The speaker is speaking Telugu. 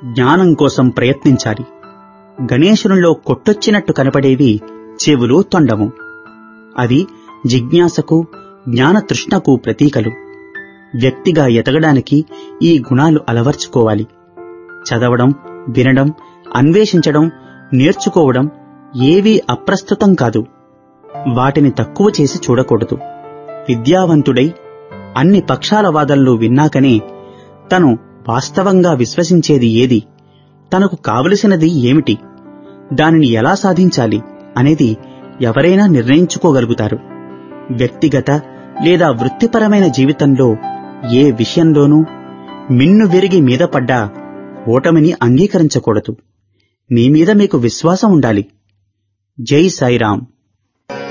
జ్ఞానం కోసం ప్రయత్నించాలి గణేశునిలో కొట్టొచ్చినట్టు కనపడేవి చెవులు తొండము అవి జిజ్ఞాసకు జ్ఞాన తృష్ణకు ప్రతీకలు వ్యక్తిగా ఎదగడానికి ఈ గుణాలు అలవర్చుకోవాలి చదవడం వినడం అన్వేషించడం నేర్చుకోవడం ఏవీ అప్రస్తుతం కాదు వాటిని తక్కువ చేసి చూడకూడదు విద్యావంతుడై అన్ని పక్షాల వాదనలు విన్నాకనే తను వాస్తవంగా విశ్వసించేది ఏది తనకు కావలసినది ఏమిటి దానిని ఎలా సాధించాలి అనేది ఎవరైనా నిర్ణయించుకోగలుగుతారు వ్యక్తిగత లేదా వృత్తిపరమైన జీవితంలో ఏ విషయంలోనూ మిన్ను విరిగి మీద పడ్డా ఓటమిని అంగీకరించకూడదు మీ మీద మీకు విశ్వాసం ఉండాలి జై సాయిరాం